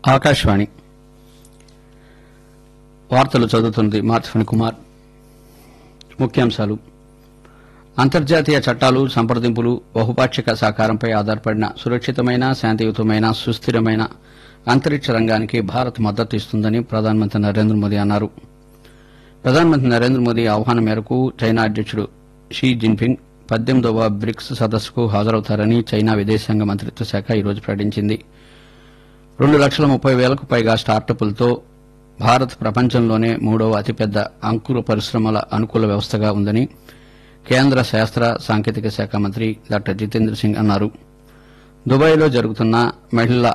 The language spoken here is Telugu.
ఆకాశవాణి వార్తలు చదువుతున్నది మార్చఫణి కుమార్ ముఖ్యాంశాలు అంతర్జాతీయ చట్టాలు సంప్రదింపులు బహుపాక్షిక సహకారంపై ఆధారపడిన సురక్షితమైన శాంతియుతమైన సుస్థిరమైన అంతరిక్ష రంగానికి భారత్ మద్దతు ఇస్తుందని ప్రధానమంత్రి నరేంద్ర మోదీ అన్నారు ప్రధానమంత్రి నరేంద్ర మోదీ ఆహ్వానం మేరకు చైనా అధ్యకుడు షీ జిన్పింగ్ పద్దెనిమిదవ బ్రిక్స్ సదస్సుకు హాజరవుతారని చైనా విదేశాంగ మంత్రిత్వ శాఖ ఈరోజు ప్రకటించింది రెండు లక్షల ముప్పై వేలకు పైగా స్టార్టప్లతో భారత్ ప్రపంచంలోనే మూడవ అతిపెద్ద అంకుర పరిశ్రమల అనుకూల వ్యవస్థగా ఉందని కేంద్ర శాస్త్ర సాంకేతిక శాఖ మంత్రి డాక్టర్ జితేంద్ర సింగ్ అన్నారు దుబాయ్లో జరుగుతున్న మహిళల